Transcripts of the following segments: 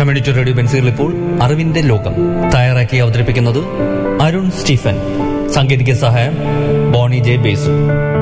community radio pencil ഇപ്പോൾ അറിവിന്റെ ലോകം തയ്യാറാക്കി അവതരിപ്പിക്കുന്നത് അരുൺ സ്റ്റീഫൻ സാങ്കേതിക സഹായം ബോണി ജെ ബേസു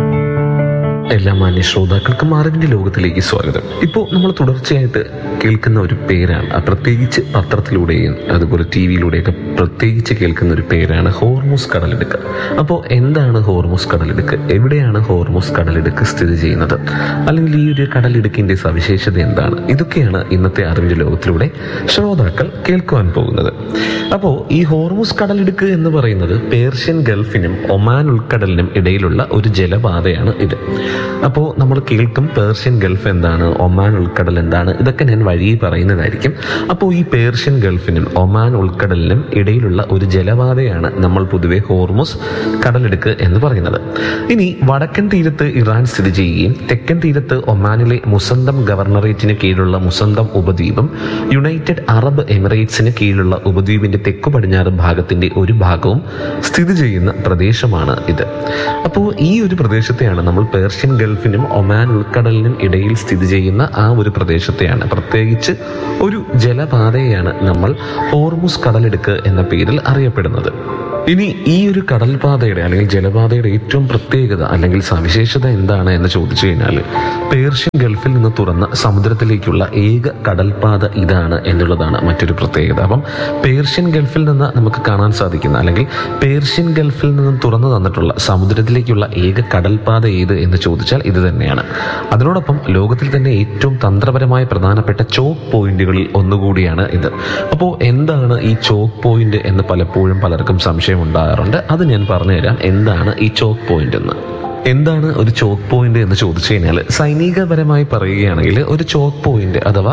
എല്ലാ മാന്യ ശ്രോതാക്കൾക്കും അറിവിന്റെ ലോകത്തിലേക്ക് സ്വാഗതം ഇപ്പോൾ നമ്മൾ തുടർച്ചയായിട്ട് കേൾക്കുന്ന ഒരു പേരാണ് ആ പ്രത്യേകിച്ച് പത്രത്തിലൂടെയും അതുപോലെ ടി വിയിലൂടെയൊക്കെ പ്രത്യേകിച്ച് കേൾക്കുന്ന ഒരു പേരാണ് ഹോർമോസ് കടലെടുക്ക് അപ്പോൾ എന്താണ് ഹോർമോസ് കടലെടുക്ക് എവിടെയാണ് ഹോർമോസ് കടലെടുക്ക് സ്ഥിതി ചെയ്യുന്നത് അല്ലെങ്കിൽ ഈ ഒരു കടലിടുക്കിന്റെ സവിശേഷത എന്താണ് ഇതൊക്കെയാണ് ഇന്നത്തെ അറിവിന്റെ ലോകത്തിലൂടെ ശ്രോതാക്കൾ കേൾക്കുവാൻ പോകുന്നത് അപ്പോൾ ഈ ഹോർമോസ് കടലിടുക്ക് എന്ന് പറയുന്നത് പേർഷ്യൻ ഗൾഫിനും ഒമാൻ ഉൾക്കടലിനും ഇടയിലുള്ള ഒരു ജലപാതയാണ് ഇത് അപ്പോൾ നമ്മൾ കേൾക്കും പേർഷ്യൻ ഗൾഫ് എന്താണ് ഒമാൻ ഉൾക്കടൽ എന്താണ് ഇതൊക്കെ ഞാൻ വഴി പറയുന്നതായിരിക്കും അപ്പോൾ ഈ പേർഷ്യൻ ഗൾഫിനും ഒമാൻ ഉൾക്കടലിനും ഇടയിലുള്ള ഒരു ജലപാതയാണ് നമ്മൾ പൊതുവെ ഹോർമോസ് കടലിടുക്ക് എന്ന് പറയുന്നത് ഇനി വടക്കൻ തീരത്ത് ഇറാൻ സ്ഥിതി ചെയ്യുകയും തെക്കൻ തീരത്ത് ഒമാനിലെ മുസന്തം ഗവർണറേറ്റിന് കീഴിലുള്ള മുസന്തം ഉപദ്വീപും യുണൈറ്റഡ് അറബ് എമിറേറ്റ്സിന് കീഴിലുള്ള ഉപദ്വീപിന്റെ തെക്കു പടിഞ്ഞാറ് ഭാഗത്തിന്റെ ഒരു ഭാഗവും സ്ഥിതി ചെയ്യുന്ന പ്രദേശമാണ് ഇത് അപ്പോൾ ഈ ഒരു പ്രദേശത്തെയാണ് നമ്മൾ പേർഷ്യൻ ഗൾഫിനും ഒമാൻ ഉൾക്കടലിനും ഇടയിൽ സ്ഥിതി ചെയ്യുന്ന ആ ഒരു പ്രദേശത്തെയാണ് പ്രത്യേകിച്ച് ഒരു ജലപാതയെയാണ് നമ്മൾ ഹോർമുസ് കടലെടുക്ക് എന്ന പേരിൽ അറിയപ്പെടുന്നത് ഇനി ഈ ഒരു കടൽപാതയുടെ അല്ലെങ്കിൽ ജലപാതയുടെ ഏറ്റവും പ്രത്യേകത അല്ലെങ്കിൽ സവിശേഷത എന്താണ് എന്ന് ചോദിച്ചു കഴിഞ്ഞാൽ പേർഷ്യൻ ഗൾഫിൽ നിന്ന് തുറന്ന സമുദ്രത്തിലേക്കുള്ള ഏക കടൽപാത ഇതാണ് എന്നുള്ളതാണ് മറ്റൊരു പ്രത്യേകത അപ്പം പേർഷ്യൻ ഗൾഫിൽ നിന്ന് നമുക്ക് കാണാൻ സാധിക്കുന്ന അല്ലെങ്കിൽ പേർഷ്യൻ ഗൾഫിൽ നിന്ന് തുറന്നു തന്നിട്ടുള്ള സമുദ്രത്തിലേക്കുള്ള ഏക കടൽപാത ഏത് എന്ന് ചോദിച്ചാൽ ഇത് തന്നെയാണ് അതിനോടൊപ്പം ലോകത്തിൽ തന്നെ ഏറ്റവും തന്ത്രപരമായ പ്രധാനപ്പെട്ട ചോക്ക് പോയിന്റുകളിൽ ഒന്നുകൂടിയാണ് ഇത് അപ്പോൾ എന്താണ് ഈ ചോക്ക് പോയിന്റ് എന്ന് പലപ്പോഴും പലർക്കും സംശയം ഉണ്ടാകാറുണ്ട് അത് ഞാൻ പറഞ്ഞുതരാം എന്താണ് ഈ ചോക്ക് പോയിന്റ് എന്ന് എന്താണ് ഒരു ചോക്ക് പോയിന്റ് എന്ന് ചോദിച്ചു കഴിഞ്ഞാൽ സൈനികപരമായി പറയുകയാണെങ്കിൽ ഒരു ചോക്ക് പോയിന്റ് അഥവാ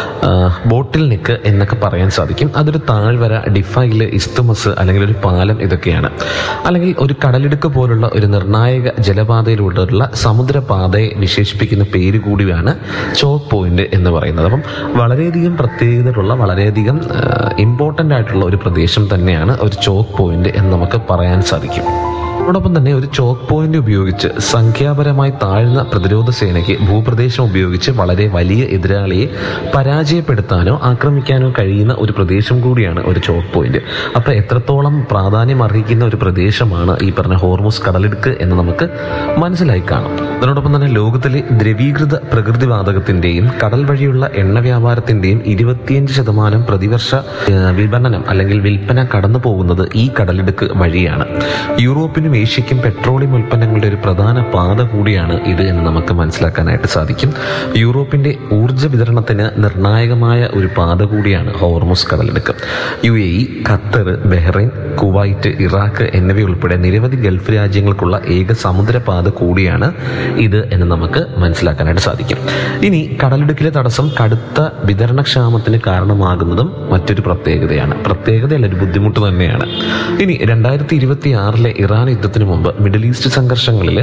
ബോട്ടിൽ നെക്ക് എന്നൊക്കെ പറയാൻ സാധിക്കും അതൊരു താഴ്വര ഡിഫൈല് ഇസ്തുമസ് അല്ലെങ്കിൽ ഒരു പാലം ഇതൊക്കെയാണ് അല്ലെങ്കിൽ ഒരു കടലിടുക്ക് പോലുള്ള ഒരു നിർണായക ജലപാതയിലൂടെയുള്ള സമുദ്രപാതയെ വിശേഷിപ്പിക്കുന്ന പേര് കൂടിയാണ് ചോക്ക് പോയിന്റ് എന്ന് പറയുന്നത് അപ്പം വളരെയധികം പ്രത്യേകതയുള്ള വളരെയധികം ഇമ്പോർട്ടൻ്റ് ആയിട്ടുള്ള ഒരു പ്രദേശം തന്നെയാണ് ഒരു ചോക്ക് പോയിന്റ് എന്ന് നമുക്ക് പറയാൻ സാധിക്കും അതോടൊപ്പം തന്നെ ഒരു ചോക്ക് പോയിന്റ് ഉപയോഗിച്ച് സംഖ്യാപരമായി താഴ്ന്ന പ്രതിരോധ സേനയ്ക്ക് ഭൂപ്രദേശം ഉപയോഗിച്ച് വളരെ വലിയ എതിരാളിയെ പരാജയപ്പെടുത്താനോ ആക്രമിക്കാനോ കഴിയുന്ന ഒരു പ്രദേശം കൂടിയാണ് ഒരു ചോക്ക് പോയിന്റ് അപ്പൊ എത്രത്തോളം പ്രാധാന്യം അർഹിക്കുന്ന ഒരു പ്രദേശമാണ് ഈ പറഞ്ഞ ഹോർമോസ് കടലിടുക്ക് എന്ന് നമുക്ക് മനസ്സിലായി കാണും അതോടൊപ്പം തന്നെ ലോകത്തിലെ ദ്രവീകൃത പ്രകൃതിവാതകത്തിന്റെയും കടൽ വഴിയുള്ള എണ്ണ വ്യാപാരത്തിന്റെയും ഇരുപത്തിയഞ്ച് ശതമാനം പ്രതിവർഷ വിപണനം അല്ലെങ്കിൽ വിൽപ്പന കടന്നു പോകുന്നത് ഈ കടലിടുക്ക് വഴിയാണ് യൂറോപ്പിനും ഏഷ്യയ്ക്കും പെട്രോളിയം ഉൽപ്പന്നങ്ങളുടെ ഒരു പ്രധാന പാത കൂടിയാണ് ഇത് എന്ന് നമുക്ക് മനസ്സിലാക്കാനായിട്ട് സാധിക്കും യൂറോപ്പിന്റെ ഊർജ്ജ വിതരണത്തിന് നിർണായകമായ ഒരു പാത കൂടിയാണ് ഹോർമോസ് കടലെടുക്ക് U A E Qatar Bahrain Kuwait Iraq എന്നിവയുൾപ്പെടെ നിരവധി ഗൾഫ് രാജ്യങ്ങൾക്കുള്ള ഏക സമുദ്രപാത കൂടിയാണ് ഇത് എന്ന് നമുക്ക് മനസ്സിലാക്കാനായിട്ട് സാധിക്കും ഇനി കടലിടുക്കിലെ തടസ്സം കടുത്ത വിതരണക്ഷാമത്തിന് കാരണമാകുന്നതും മറ്റൊരു പ്രത്യേകതയാണ് പ്രത്യേകതയല്ല ഒരു ബുദ്ധിമുട്ട് തന്നെയാണ് ഇനി രണ്ടായിരത്തി ഇരുപത്തി ആറിലെ ഇറാൻ യുദ്ധത്തിന് മുമ്പ് മിഡിൽ ഈസ്റ്റ് സംഘർഷങ്ങളിൽ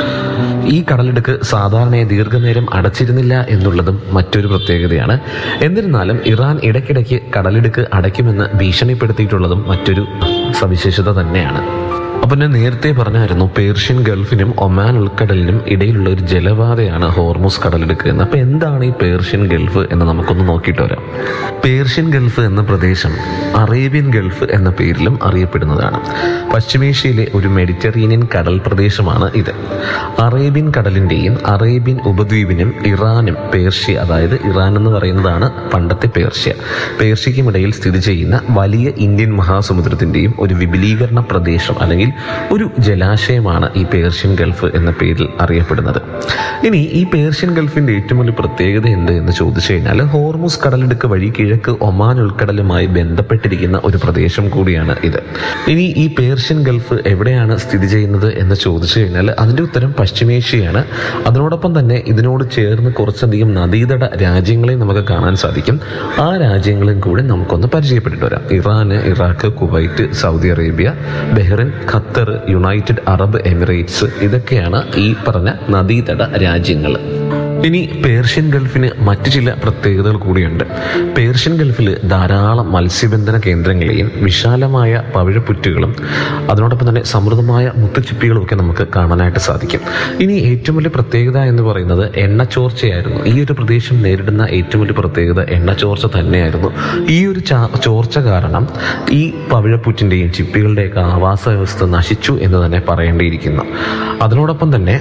ഈ കടലിടുക്ക് സാധാരണയായി ദീർഘനേരം അടച്ചിരുന്നില്ല എന്നുള്ളതും മറ്റൊരു പ്രത്യേകതയാണ് എന്നിരുന്നാലും ഇറാൻ ഇടയ്ക്കിടയ്ക്ക് കടലിടുക്ക് അടയ്ക്കുമെന്ന് ഭീഷണിപ്പെടുത്തിയിട്ടുള്ളതും മറ്റൊരു സവിശേഷത തന്നെയാണ് അപ്പൊ ഞാൻ നേരത്തെ പറഞ്ഞായിരുന്നു പേർഷ്യൻ ഗൾഫിനും ഒമാൻ ഉൾക്കടലിനും ഇടയിലുള്ള ഒരു ജലപാതയാണ് ഹോർമോസ് കടലെടുക്ക് എന്ന് അപ്പൊ എന്താണ് ഈ പേർഷ്യൻ ഗൾഫ് എന്ന് നമുക്കൊന്ന് നോക്കിയിട്ട് വരാം പേർഷ്യൻ ഗൾഫ് എന്ന പ്രദേശം അറേബ്യൻ ഗൾഫ് എന്ന പേരിലും അറിയപ്പെടുന്നതാണ് പശ്ചിമേഷ്യയിലെ ഒരു മെഡിറ്ററേനിയൻ കടൽ പ്രദേശമാണ് ഇത് അറേബ്യൻ കടലിന്റെയും അറേബ്യൻ ഉപദ്വീപിനും ഇറാനും പേർഷ്യ അതായത് ഇറാൻ എന്ന് പറയുന്നതാണ് പണ്ടത്തെ പേർഷ്യ പേർഷ്യയ്ക്കും ഇടയിൽ സ്ഥിതി ചെയ്യുന്ന വലിയ ഇന്ത്യൻ മഹാസമുദ്രത്തിന്റെയും ഒരു വിപുലീകരണ പ്രദേശം അല്ലെങ്കിൽ ഒരു ജലാശയമാണ് ഈ പേർഷ്യൻ ഗൾഫ് എന്ന പേരിൽ അറിയപ്പെടുന്നത് ഇനി ഈ പേർഷ്യൻ ഗൾഫിന്റെ ഏറ്റവും വലിയ പ്രത്യേകത എന്ത് എന്ന് ചോദിച്ചു കഴിഞ്ഞാൽ ഹോർമുസ് കടലെടുക്ക് വഴി കിഴക്ക് ഒമാൻ ഉൾക്കടലുമായി ബന്ധപ്പെട്ടിരിക്കുന്ന ഒരു പ്രദേശം കൂടിയാണ് ഇത് ഇനി ഈ പേർഷ്യൻ ഗൾഫ് എവിടെയാണ് സ്ഥിതി ചെയ്യുന്നത് എന്ന് ചോദിച്ചു കഴിഞ്ഞാൽ അതിന്റെ ഉത്തരം പശ്ചിമേഷ്യയാണ് അതിനോടൊപ്പം തന്നെ ഇതിനോട് ചേർന്ന് കുറച്ചധികം നദീതട രാജ്യങ്ങളെ നമുക്ക് കാണാൻ സാധിക്കും ആ രാജ്യങ്ങളും കൂടി നമുക്കൊന്ന് പരിചയപ്പെട്ടിട്ട് വരാം Iran Iraq Kuwait Saudi Arabia Bahrain Qatar United Arab Emirates ഇതൊക്കെയാണ് ഈ പറഞ്ഞ നദീതട രാജ്യങ്ങൾ ഇനി പേർഷ്യൻ ഗൾഫിന് മറ്റു ചില പ്രത്യേകതകൾ കൂടിയുണ്ട് പേർഷ്യൻ ഗൾഫിൽ ധാരാളം മത്സ്യബന്ധന കേന്ദ്രങ്ങളെയും വിശാലമായ പവിഴപ്പുറ്റുകളും അതിനോടൊപ്പം തന്നെ സമൃദ്ധമായ മുത്തുച്ചിപ്പികളും ഒക്കെ നമുക്ക് കാണാനായിട്ട് സാധിക്കും ഇനി ഏറ്റവും വലിയ പ്രത്യേകത എന്ന് പറയുന്നത് എണ്ണച്ചോർച്ചയായിരുന്നു ഈ ഒരു പ്രദേശം നേരിടുന്ന ഏറ്റവും വലിയ പ്രത്യേകത എണ്ണച്ചോർച്ച തന്നെയായിരുന്നു ഈ ഒരു ചാ- ചോർച്ച കാരണം ഈ പവിഴപ്പുറ്റിൻ്റെയും ചിപ്പികളുടെയൊക്കെ ആവാസ വ്യവസ്ഥ നശിച്ചു എന്ന് തന്നെ പറയേണ്ടിയിരിക്കുന്നു അതിനോടൊപ്പം തന്നെ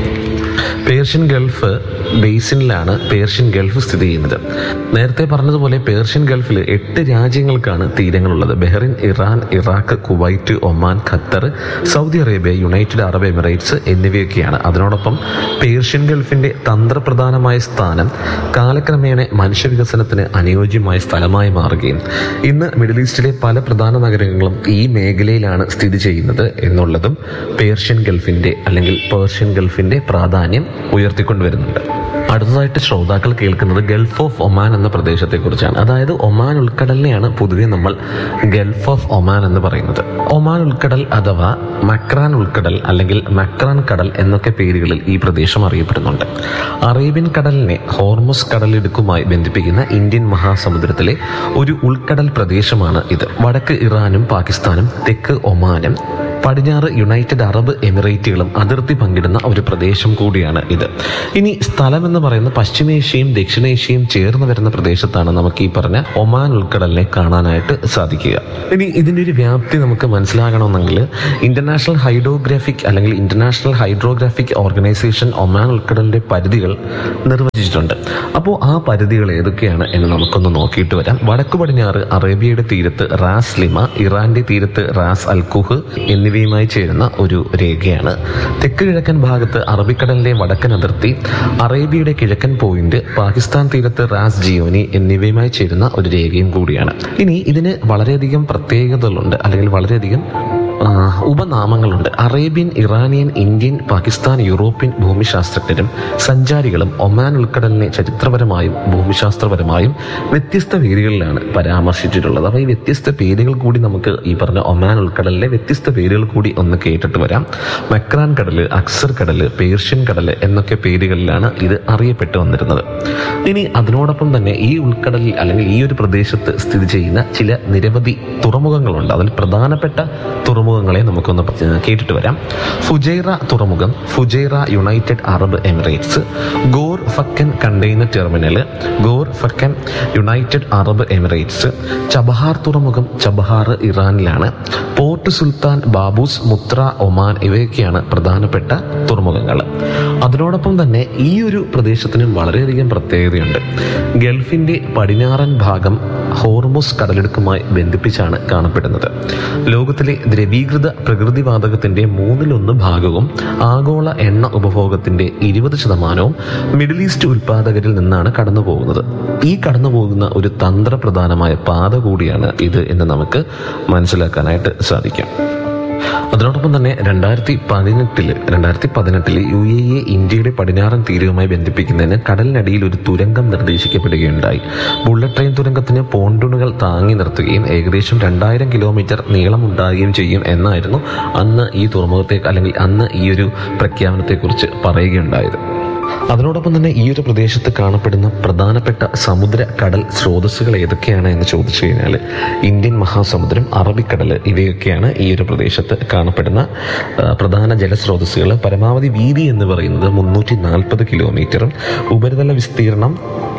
പേർഷ്യൻ ഗൾഫ് ബേസിനിലാണ് പേർഷ്യൻ ഗൾഫ് സ്ഥിതി ചെയ്യുന്നത് നേരത്തെ പറഞ്ഞതുപോലെ പേർഷ്യൻ ഗൾഫിൽ എട്ട് രാജ്യങ്ങൾക്കാണ് തീരങ്ങളുള്ളത് Bahrain Iran Iraq Kuwait Oman Qatar Saudi Arabia United Arab Emirates എന്നിവയൊക്കെയാണ് അതിനോടൊപ്പം പേർഷ്യൻ ഗൾഫിന്റെ തന്ത്രപ്രധാനമായ സ്ഥാനം കാലക്രമേണ മനുഷ്യവികസനത്തിന് അനുയോജ്യമായ സ്ഥലമായി മാറുകയും ഇന്ന് മിഡിൽ ഈസ്റ്റിലെ പല പ്രധാന നഗരങ്ങളും ഈ മേഖലയിലാണ് സ്ഥിതി ചെയ്യുന്നത് എന്നുള്ളതും പേർഷ്യൻ ഗൾഫിന്റെ അല്ലെങ്കിൽ പേർഷ്യൻ ഗൾഫിന്റെ പ്രാധാന്യം ഉയർത്തിക്കൊണ്ടുവരുന്നുണ്ട് അടുത്തതായിട്ട് ശ്രോതാക്കൾ കേൾക്കുന്നത് ഗൾഫ് ഓഫ് ഒമാൻ എന്ന പ്രദേശത്തെക്കുറിച്ചാണ് അതായത് ഒമാൻ ഉൾക്കടലിനെയാണ് പൊതുവെ നമ്മൾ ഗൾഫ് ഓഫ് ഒമാൻ എന്ന് പറയുന്നത് ഒമാൻ ഉൾക്കടൽ അഥവാ മക്രാൻ ഉൾക്കടൽ അല്ലെങ്കിൽ മക്രാൻ കടൽ എന്നൊക്കെ പേരുകളിൽ ഈ പ്രദേശം അറിയപ്പെടുന്നുണ്ട് അറേബ്യൻ കടലിനെ ഹോർമുസ് കടലിടുക്കുമായി ബന്ധിപ്പിക്കുന്ന ഇന്ത്യൻ മഹാസമുദ്രത്തിലെ ഒരു ഉൾക്കടൽ പ്രദേശമാണ് ഇത് വടക്ക് ഇറാനും പാകിസ്ഥാനും തെക്ക് ഒമാനും പടിഞ്ഞാറ് യുണൈറ്റഡ് അറബ് എമിറേറ്റുകളും അതിർത്തി പങ്കിടുന്ന ഒരു പ്രദേശം കൂടിയാണ് ഇത് ഇനി സ്ഥലം എന്ന് പറയുന്ന പശ്ചിമേഷ്യയും ദക്ഷിണേഷ്യയും ചേർന്ന് വരുന്ന പ്രദേശത്താണ് നമുക്ക് ഈ പറഞ്ഞ ഒമാൻ ഉൾക്കടലിനെ കാണാനായിട്ട് സാധിക്കുക ഇനി ഇതിന്റെ ഒരു വ്യാപ്തി നമുക്ക് മനസ്സിലാകണമെന്നെങ്കിൽ ഇന്റർനാഷണൽ ഹൈഡ്രോഗ്രാഫിക് അല്ലെങ്കിൽ ഇന്റർനാഷണൽ ഹൈഡ്രോഗ്രാഫിക് ഓർഗനൈസേഷൻ ഒമാൻ ഉൾക്കടലിന്റെ പരിധികൾ നിർവചിച്ചിട്ടുണ്ട് അപ്പോൾ ആ പരിധികൾ ഏതൊക്കെയാണ് എന്ന് നമുക്കൊന്ന് നോക്കിയിട്ട് വരാം വടക്കു പടിഞ്ഞാറ് അറേബ്യയുടെ തീരത്ത് റാസ് ലിമ ഇറാന്റെ തീരത്ത് റാസ് അൽകുഹ് എന്നിവയുമായി ചേരുന്ന ഒരു രേഖയാണ് തെക്ക് കിഴക്കൻ ഭാഗത്ത് അറബിക്കടലിലെ വടക്കൻ അതിർത്തി അറേബ്യയുടെ കിഴക്കൻ പോയിന്റ് പാകിസ്ഥാൻ തീരത്ത് റാസ് ജിയോനി എന്നിവയുമായി ചേരുന്ന ഒരു രേഖയും കൂടിയാണ് ഇനി ഇതിന് വളരെയധികം പ്രത്യേകതകളുണ്ട് അല്ലെങ്കിൽ വളരെയധികം ആ, ഉപനാമങ്ങളുണ്ട് Arabian Iranian Indian Pakistan European ഭൂമിശാസ്ത്രജ്ഞരും സഞ്ചാരികളും ഒമാൻ ഉൾക്കടലിനെ ചരിത്രപരമായും ഭൂമിശാസ്ത്രപരമായും വ്യത്യസ്ത പേരുകളിലാണ് പരാമർശിച്ചിട്ടുള്ളത് അപ്പോൾ ഈ വ്യത്യസ്ത പേരുകൾ കൂടി നമുക്ക് ഈ പറഞ്ഞ ഒമാൻ ഉൾക്കടലിലെ വ്യത്യസ്ത പേരുകൾ കൂടി ഒന്ന് കേട്ടിട്ട് വരാം മക്രാൻ കടല് അക്സർ കടല് പേർഷ്യൻ കടല് എന്നൊക്കെ പേരുകളിലാണ് ഇത് അറിയപ്പെട്ടു വന്നിരുന്നത് ഇനി അതിനോടൊപ്പം തന്നെ ഈ ഉൾക്കടലിൽ അല്ലെങ്കിൽ ഈ ഒരു പ്രദേശത്ത് സ്ഥിതി ചെയ്യുന്ന ചില നിരവധി തുറമുഖങ്ങളുണ്ട് അതിൽ പ്രധാനപ്പെട്ട തുറമുഖങ്ങളെ നമുക്കൊന്ന് പ- കേട്ടിട്ട് വരാം ഫുജൈറ തുറമുഖം Fujairah United Arab Emirates Khor Fakkan container terminal Khor Fakkan United Arab Emirates Chabahar തുറമുഖം ചബഹാർ ഇറാനിലാണ് port Sultan Qaboos Mutrah Oman ഇവയൊക്കെയാണ് പ്രധാനപ്പെട്ട തുറമുഖങ്ങൾ അതിനോടൊപ്പം തന്നെ ഈ ഒരു പ്രദേശത്തിന് വളരെയധികം പ്രത്യേകതയുണ്ട് ഗൾഫിന്റെ പടിഞ്ഞാറൻ ഭാഗം ഹോർമുസ് കടലിടുക്കുമായി ബന്ധിപ്പിച്ചാണ് കാണപ്പെടുന്നത് ലോകത്തിലെ ദ്രവീകൃത പ്രകൃതിവാതകത്തിന്റെ മൂന്നിലൊന്ന് ഭാഗവും ആഗോള എണ്ണ ഉപഭോഗത്തിന്റെ ഇരുപത് ശതമാനവും മിഡിൽ ഈസ്റ്റ് ഉൽപാദകരിൽ നിന്നാണ് കടന്നു പോകുന്നത് ഈ കടന്നു പോകുന്ന ഒരു തന്ത്രപ്രധാനമായ പാത കൂടിയാണ് ഇത് എന്ന് നമുക്ക് മനസ്സിലാക്കാനായിട്ട് സാധിക്കും അതിനോടൊപ്പം തന്നെ രണ്ടായിരത്തി പതിനെട്ടില് രണ്ടായിരത്തി പതിനെട്ടില് യു എ എ ഇന്ത്യയുടെ പടിഞ്ഞാറൻ തീരവുമായി ബന്ധിപ്പിക്കുന്നതിന് കടലിനടിയിൽ ഒരു തുരങ്കം നിർദ്ദേശിക്കപ്പെടുകയുണ്ടായി ബുള്ളറ്റ് ട്രെയിൻ തുരങ്കത്തിന് പോണ്ടുണുകൾ താങ്ങി നിർത്തുകയും ഏകദേശം രണ്ടായിരം കിലോമീറ്റർ നീളമുണ്ടാകുകയും ചെയ്യും എന്നായിരുന്നു അന്ന് ഈ തുറമുഖത്തെ അല്ലെങ്കിൽ അന്ന് ഈ ഒരു പ്രഖ്യാപനത്തെക്കുറിച്ച് പറയുകയുണ്ടായത് അതിനോടൊപ്പം തന്നെ ഈ ഒരു പ്രദേശത്ത് കാണപ്പെടുന്ന പ്രധാനപ്പെട്ട സമുദ്ര കടൽ സ്രോതസ്സുകൾ ഏതൊക്കെയാണ് എന്ന് ചോദിച്ചു കഴിഞ്ഞാൽ ഇന്ത്യൻ മഹാസമുദ്രം അറബിക്കടൽ ഇവയൊക്കെയാണ് ഈ ഒരു പ്രദേശത്ത് കാണപ്പെടുന്ന ആ, പ്രധാന ജലസ്രോതസ്സുകൾ പരമാവധി വീതി എന്ന് പറയുന്നത് മുന്നൂറ്റി നാൽപ്പത് കിലോമീറ്ററും ഉപരിതല വിസ്തീർണം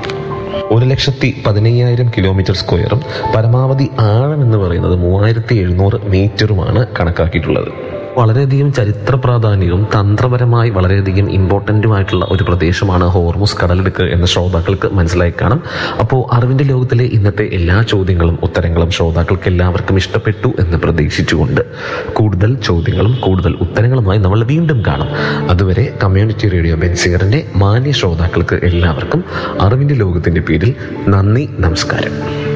ഒരു ലക്ഷത്തി പതിനയ്യായിരം കിലോമീറ്റർ സ്ക്വയറും പരമാവധി ആഴം എന്ന് പറയുന്നത് മൂവായിരത്തി എഴുന്നൂറ് മീറ്ററുമാണ് കണക്കാക്കിയിട്ടുള്ളത് വളരെയധികം ചരിത്ര പ്രാധാന്യവും തന്ത്രപരമായി വളരെയധികം ഇമ്പോർട്ടൻറ്റുമായിട്ടുള്ള ഒരു പ്രദേശമാണ് ഹോർമുസ് കടലെടുക്ക് എന്ന ശ്രോതാക്കൾക്ക് മനസ്സിലായി കാണും അപ്പോൾ അറിവിൻ്റെ ലോകത്തിലെ ഇന്നത്തെ എല്ലാ ചോദ്യങ്ങളും ഉത്തരങ്ങളും ശ്രോതാക്കൾക്ക് എല്ലാവർക്കും ഇഷ്ടപ്പെട്ടു എന്ന് പ്രതീക്ഷിച്ചുകൊണ്ട് കൂടുതൽ ചോദ്യങ്ങളും കൂടുതൽ ഉത്തരങ്ങളുമായി നമ്മൾ വീണ്ടും കാണും അതുവരെ കമ്മ്യൂണിറ്റി റേഡിയോ ബെൻസിയറിൻ്റെ മാന്യ ശ്രോതാക്കൾക്ക് എല്ലാവർക്കും അറിവിൻ്റെ ലോകത്തിൻ്റെ പേരിൽ നന്ദി നമസ്കാരം